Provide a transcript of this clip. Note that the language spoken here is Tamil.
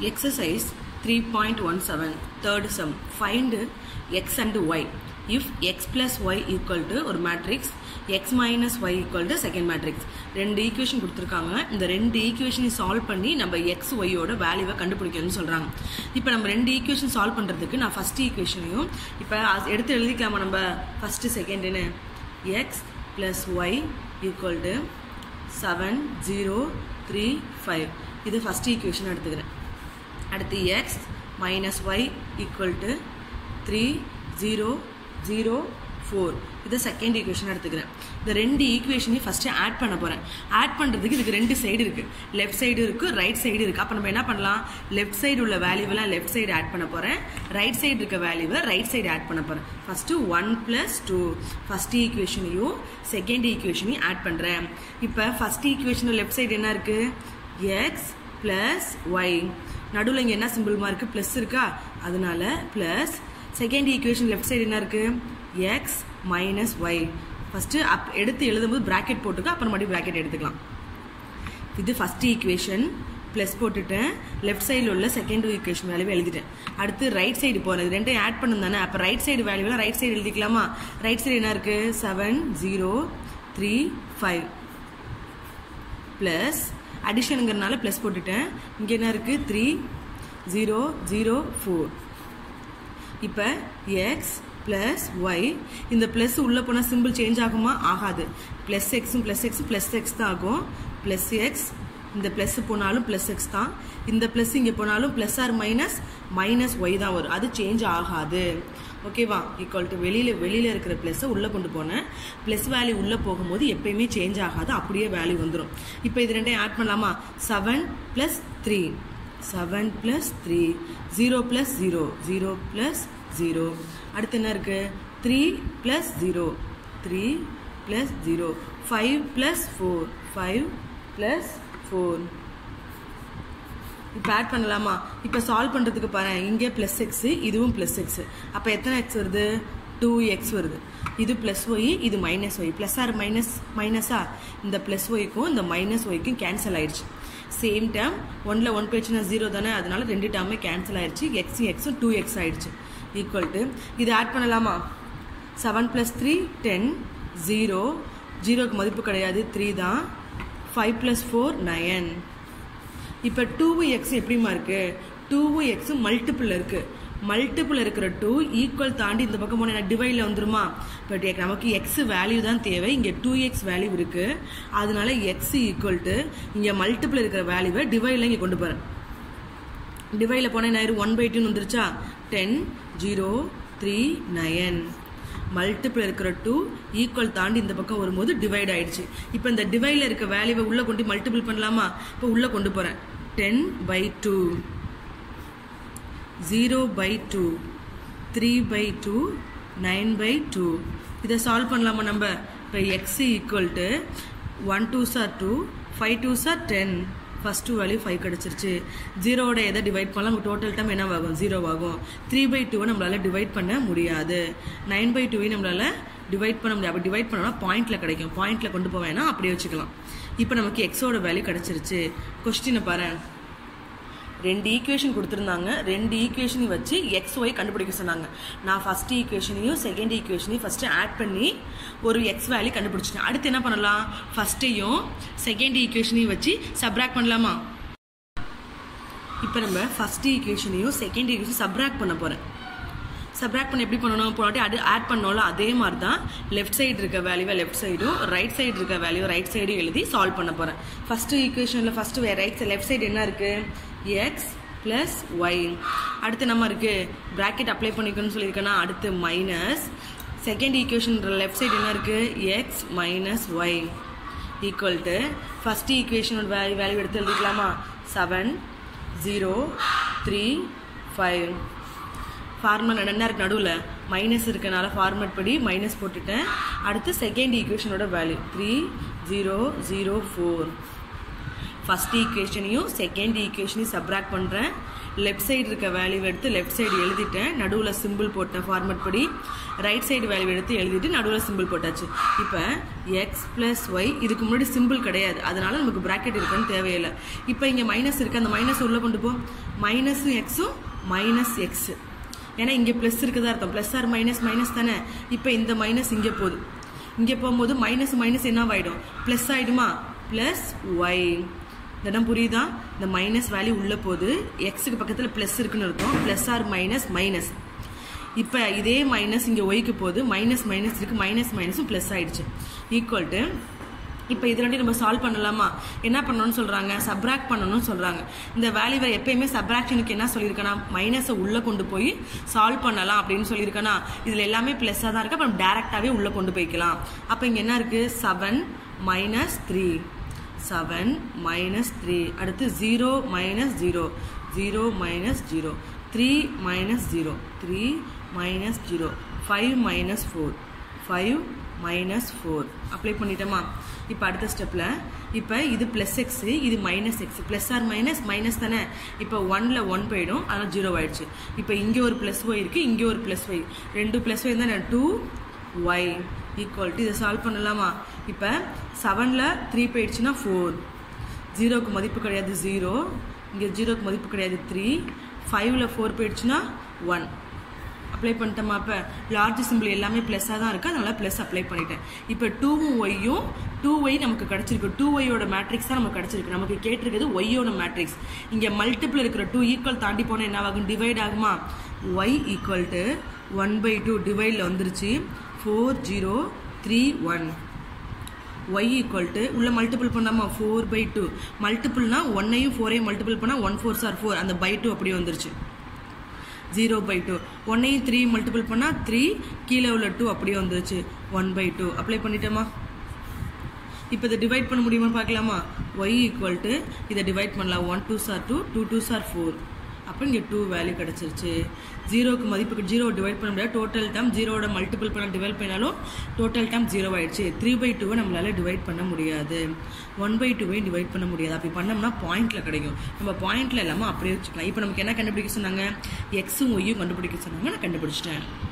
Exercise 3.17 third sum find x and y if x plus y equal to ஒரு matrix x minus y equal to second matrix ரெண்டு ஈக்குவேஷன் கொடுத்துருக்காங்க இந்த ரெண்டு ஈக்குவேஷனையும் சால்வ் பண்ணி நம்ம எக்ஸ் ஒய்யோட வேல்யூவை கண்டுபிடிக்கணும்னு சொல்கிறாங்க இப்போ நம்ம ரெண்டு ஈக்குவேஷன் சால்வ் பண்ணுறதுக்கு நான் ஃபஸ்ட் ஈக்குவேஷனையும் இப்போ எடுத்து எழுதிக்கலாமா நம்ம ஃபஸ்ட்டு செகண்டுன்னு x plus y equal to seven zero three five இது ஃபஸ்ட் ஈக்குவேஷன் எடுத்துக்கிறேன் அடுத்து x minus y equal to three zero zero four இதை செகண்ட் ஈக்குவேஷன் எடுத்துக்கிறேன் இந்த ரெண்டு ஈக்குவேஷனையும் ஃபஸ்ட்டு ஆட் பண்ண போகிறேன் ஆட் பண்ணுறதுக்கு இதுக்கு ரெண்டு சைடு இருக்குது லெஃப்ட் சைடு இருக்குது ரைட் சைடு இருக்குது அப்போ நம்ம என்ன பண்ணலாம் லெஃப்ட் சைடு உள்ள வேல்யூவெல்லாம் லெஃப்ட் சைடு ஆட் பண்ண போகிறேன் ரைட் சைடு இருக்க வேல்யூவை ரைட் சைடு ஆட் பண்ண போகிறேன் first one plus two first ஈக்குவேஷனையும் செகண்ட் ஈக்குவேஷனையும் ஆட் பண்ணுறேன் இப்போ ஃபஸ்ட் ஈக்குவேஷனில் லெஃப்ட் சைடு என்ன இருக்குது எக்ஸ் ப்ளஸ் ஒய் நடுவில் இங்கே என்ன சிம்பிள்மா இருக்குது ப்ளஸ் இருக்கா அதனால plus second equation left side என்ன இருக்குது எக்ஸ் மைனஸ் ஒய் ஃபஸ்ட்டு அப் எடுத்து எழுதும்போது ப்ராக்கெட் போட்டுக்க அப்புறம் மறுபடியும் ப்ராக்கெட் எடுத்துக்கலாம் இது ஃபஸ்ட் ஈக்குவேஷன் ப்ளஸ் போட்டுட்டேன் லெஃப்ட் சைடில் உள்ள செகண்ட் ஈக்குவேஷன் வேல்யூவை எழுதிட்டேன் அடுத்து ரைட் சைடு போனது ரெண்டையும் ஆட் பண்ணு தானே அப்போ ரைட் சைடு வேல்யூவில் ரைட் சைடு எழுதிக்கலாமா ரைட் சைடு என்ன இருக்குது seven zero three five plus அடிஷனுங்கிறனால ப்ளஸ் போட்டுட்டேன் இங்கே என்ன இருக்குது த்ரீ ஜீரோ ஜீரோ ஃபோர் இப்போ எக்ஸ் ப்ளஸ் ஒய் இந்த ப்ளஸ் உள்ளே போனால் சிம்பிள் சேஞ்ச் ஆகுமா ஆகாது ப்ளஸ் எக்ஸும் ப்ளஸ் எக்ஸும் ப்ளஸ் எக்ஸ் தான் ஆகும் ப்ளஸ் எக்ஸ் இந்த ப்ளஸ் போனாலும் ப்ளஸ் எக்ஸ் தான் இந்த ப்ளஸ் இங்கே போனாலும் plus or minus minus y தான் வரும் அது சேஞ்ச் ஆகாது ஓகேவா ஈக்குவல் டு வெளியில் வெளியில் இருக்கிற ப்ளஸ்ஸை உள்ளே கொண்டு போனேன் ப்ளஸ் வேல்யூ உள்ளே போகும்போது எப்பயுமே சேஞ்ச் ஆகாது அப்படியே வேல்யூ வந்துடும் இப்போ இது ரெண்டையும் ஆட் பண்ணலாமா seven plus three seven plus three zero plus zero zero plus zero அடுத்து என்ன இருக்குது three plus zero three plus zero five plus four five plus four இப்போ ஆட் பண்ணலாமா இப்போ சால்வ் பண்ணுறதுக்கு பாரு இங்கே ப்ளஸ் எக்ஸு இதுவும் ப்ளஸ் எக்ஸு அப்போ எத்தனை எக்ஸ் வருது டூ எக்ஸ் வருது இது ப்ளஸ் ஒய் இது minus y plus or minus மைனஸா இந்த ப்ளஸ் ஒய்க்கும் இந்த மைனஸ் ஒய்க்கும் கேன்சல் ஆயிடுச்சு சேம் டேர்ம் ஒன்ல ஒன் போயிடுச்சுன்னா ஜீரோ தானே அதனால ரெண்டு டேர்மே கேன்சல் ஆயிடுச்சு எக்ஸும் எக்ஸும் டூ எக்ஸ் ஆயிடுச்சு ஈக்குவல் டு இது ஆட் பண்ணலாமா seven plus three ten zero ஜீரோக்கு மதிப்பு கிடையாது த்ரீ தான் ஃபைவ் ப்ளஸ் ஃபோர் நயன் இப்போ டூவு எக்ஸ் எப்படிமா இருக்கு டூவு எக்ஸும் மல்டிபிள் இருக்கு மல்டிபிள் இருக்கிற டூ ஈக்குவல் தாண்டி இந்த பக்கம் போனால் டிவைடில் வந்துருமா பட் நமக்கு எக்ஸ் வேல்யூ தான் தேவை இங்கே டூ எக்ஸ் வேல்யூ இருக்கு அதனால எக்ஸ் ஈக்குவல் டு இங்கே மல்டிபிள் இருக்கிற வேல்யூவை டிவைடில் இங்கே கொண்டு போகிறேன் டிவைடில் போனால் என்ன ஒன் பை டூன்னு வந்துருச்சா ten zero three nine multiple இருக்கிற டூ ஈக்குவல் தாண்டி இந்த பக்கம் வரும்போது டிவைட் ஆயிடுச்சு இப்போ இந்த டிவைடில் இருக்க வேல்யூவை உள்ளே கொண்டு மல்டிபிள் பண்ணலாமா இப்போ உள்ளே கொண்டு போகிறேன் ten by two zero by two three by two nine by two இதை சால்வ் பண்ணலாமா நம்ம இப்போ x equal to one two சார் டூ ஃபைவ் டூ சார் ten first two value five கிடச்சிருச்சு ஜீரோவோட எதை டிவைட் பண்ணலாம் உங்கள் டோட்டல் டைம் என்ன ஆகும் ஜீரோ ஆகும் த்ரீ பை டூவை நம்மளால் டிவைட் பண்ண முடியாது நைன் பை டூவையும் நம்மளால் டிவைட் பண்ண முடியாது அப்படி டிவைட் பண்ணோம்னா பாயிண்ட்டில் கிடைக்கும் பாயிண்ட்டில் கொண்டு போவேன்னா அப்படியே வச்சுக்கலாம் இப்போ நமக்கு எக்ஸோட வேல்யூ கிடச்சிருச்சு கொஸ்டினை பாரு ரெண்டு ஈக்குவேஷன் கொடுத்துருந்தாங்க ரெண்டு ஈக்குவேஷனையும் வச்சு எக்ஸ் ஒய் கண்டுபிடிக்க சொன்னாங்க நான் ஃபர்ஸ்ட் ஈக்குவேஷனையும் செகண்ட் ஈக்குவேஷனையும் ஃபஸ்ட்டு ஆட் பண்ணி ஒரு எக்ஸ் வேல்யூ கண்டுபிடிச்சிட்டேன் அடுத்து என்ன பண்ணலாம் ஃபஸ்ட்டையும் செகண்ட் ஈக்குவேஷனையும் வச்சு சப்ராக்ட் பண்ணலாமா இப்போ நம்ம ஃபர்ஸ்ட் ஈக்குவேஷனையும் செகண்ட் ஈக்குவேஷன் சப்ராக்ட் பண்ண போகிறேன் சப்ராக்ட் பண்ண எப்படி பண்ணணும் போனாட்டி அது ஆட் பண்ணோம்ல அதே மாதிரி தான் லெஃப்ட் சைடு இருக்க வேல்யூவை லெஃப்ட் சைடும் ரைட் சைடு இருக்க வேல்யூ ரைட் சைடும் எழுதி சால்வ் பண்ண போகிறேன் ஃபர்ஸ்ட் ஈக்குவேஷனில் first right side left side என்ன இருக்குது எக்ஸ் ப்ளஸ் ஒய் அடுத்து நம்ம இருக்குது ப்ராக்கெட் அப்ளை பண்ணிக்கணும்னு சொல்லியிருக்கேன்னா அடுத்து minus second equation left side என்ன இருக்குது x minus y equal to first ஈக்குவேஷனோட வேல்யூ வேல்யூ எடுத்து எழுதிக்கலாமா seven zero three five formal என்ன இருக்கு நடுவில் மைனஸ் இருக்கனால ஃபார்மட் படி மைனஸ் போட்டுட்டேன் அடுத்து செகண்ட் ஈக்குவேஷனோட value three zero zero four first ஈக்குவேஷனையும் செகண்ட் ஈக்குவேஷனையும் சப்ராக்ட் பண்ணுறேன் லெஃப்ட் சைடு இருக்க வேல்யூ எடுத்து லெஃப்ட் சைடு எழுதிட்டேன் நடுவில் சிம்பிள் போட்டேன் ஃபார்மட் படி ரைட் சைடு வேல்யூ எடுத்து எழுதிட்டு நடுவில் சிம்பிள் போட்டாச்சு இப்போ எக்ஸ் ப்ளஸ் ஒய் இதுக்கு முன்னாடி சிம்பிள் கிடையாது அதனால நமக்கு ப்ராக்கெட் இருக்குன்னு தேவையில்லை இப்போ இங்கே மைனஸ் இருக்குது அந்த மைனஸ் உள்ளே கொண்டு போ மைனஸும் எக்ஸும் மைனஸ் எக்ஸு ஏன்னா இங்கே ப்ளஸ் இருக்குதா அர்த்தம் ப்ளஸ் ஆர் மைனஸ் மைனஸ் தானே இப்போ இந்த மைனஸ் இங்கே போகுது இங்கே போகும்போது மைனஸ் மைனஸ் என்ன ஆகிடும் ப்ளஸ் ஆகிடுமா ப்ளஸ் ஒய் இந்த இடம் புரியுதா இந்த மைனஸ் வேல்யூ உள்ளே போகுது எக்ஸுக்கு பக்கத்தில் ப்ளஸ் இருக்குன்னு இருக்கும் ப்ளஸ் ஆர் மைனஸ் மைனஸ் இப்போ இதே மைனஸ் இங்கே ஒய்க்கு போகுது மைனஸ் மைனஸ் இருக்குது மைனஸ் மைனஸும் ப்ளஸ் ஆயிடுச்சு ஈக்குவல் டு இப்போ இது ரெண்டையும் நம்ம சால்வ் பண்ணலாமா என்ன பண்ணணும்னு சொல்கிறாங்க சப்ராக்ட் பண்ணணும்னு சொல்கிறாங்க இந்த வேல்யூவை எப்பயுமே சப்ராக்ஷனுக்கு என்ன சொல்லியிருக்கேன்னா மைனஸை உள்ளே கொண்டு போய் சால்வ் பண்ணலாம் அப்படின்னு சொல்லியிருக்கேன்னா இதில் எல்லாமே ப்ளஸ்ஸாக தான் இருக்குது அப்புறம் டேரெக்டாகவே உள்ளே கொண்டு போய்க்கலாம் அப்போ இங்கே என்ன இருக்குது seven minus three seven minus three அடுத்து zero minus zero zero minus zero three minus zero three minus zero five minus four five minus four apply பண்ணிட்டோமா இப்போ அடுத்த ஸ்டெப்பில் இப்போ இது ப்ளஸ் எக்ஸு இது minus x plus or minus minus தானே இப்போ ஒனில் ஒன் போயிடும் அதனால் ஜீரோ ஆயிடுச்சு இப்போ இங்கே ஒரு ப்ளஸ் ஒய் இருக்குது இங்கே ஒரு ப்ளஸ் ஒய் ரெண்டு ப்ளஸ் ஒய் தானே டூ ஒய் ஈக்குவல் டு இதை சால்வ் பண்ணலாமா இப்போ செவனில் த்ரீ போயிடுச்சுன்னா ஃபோர் ஜீரோக்கு மதிப்பு கிடையாது ஜீரோ இங்கே ஜீரோக்கு மதிப்பு கிடையாது த்ரீ ஃபைவ்ல ஃபோர் போயிடுச்சுன்னா ஒன் அப்ளை பண்ணிட்டோமா இப்போ லார்ஜ் சிம்பிள் எல்லாமே ப்ளஸ்ஸாக தான் இருக்குது அதனால் ப்ளஸ் அப்ளை பண்ணிட்டேன் இப்போ டூவும் ஒய்யும் டூ ஒய் நமக்கு கிடச்சிருக்கு டூ ஒய்யோட மேட்ரிக்ஸ் தான் நமக்கு கிடச்சிருக்கு நமக்கு கேட்டிருக்கிறது ஒய்யோட மேட்ரிக்ஸ் இங்கே மல்டிபிள் இருக்கிற டூ ஈக்குவல் தாண்டி போனால் என்ன ஆகும் டிவைட் ஆகுமா y equal to one by two டிவைடில் வந்துருச்சு four zero three one y equal to உள்ள மல்டிபிள் பண்ணாமா ஃபோர் பை டூ மல்டிபிள்னா ஒன்னையும் ஃபோரையும் மல்டிபிள் பண்ணால் ஒன் ஃபோர் சார் ஃபோர் அந்த பை டூ அப்படியே வந்துருச்சு ஜீரோ பை டூ ஒன்னையும் த்ரீ மல்டிபிள் பண்ணால் த்ரீ கீழே உள்ள டூ அப்படியே வந்துருச்சு ஒன் பை டூ அப்ளை பண்ணிட்டோமா இப்போ இதை டிவைட் பண்ண முடியுமா பார்க்கலாமா ஒய் ஈக்குவல் டு இதை டிவைட் பண்ணலாம் ஒன் டூ சார் டூ டூ டூ சார் ஃபோர் அப்போ இங்கே டூ வேல்யூ கிடச்சிருச்சு ஜீரோக்கு மதிப்புக்கு ஜீரோ டிவைட் பண்ண முடியாது டோட்டல் டைம் ஜீரோட மல்டிபிள் பண்ண டிவைட் பண்ணாலும் டோட்டல் டைம் ஜீரோ ஆயிடுச்சு த்ரீ பை டூவை நம்மளால டிவைட் பண்ண முடியாது ஒன் பை டூவையும் டிவைட் பண்ண முடியாது அப்படி பண்ணோம்னா பாயிண்ட்ல கிடைக்கும் நம்ம பாயிண்ட்ல இல்லாமல் அப்படியே வச்சுக்கலாம் இப்போ நமக்கு என்ன கண்டுபிடிக்க சொன்னாங்க எக்ஸும் ஒய்யும் கண்டுபிடிக்க சொன்னாங்க நான் கண்டுபிடிச்சிட்டேன்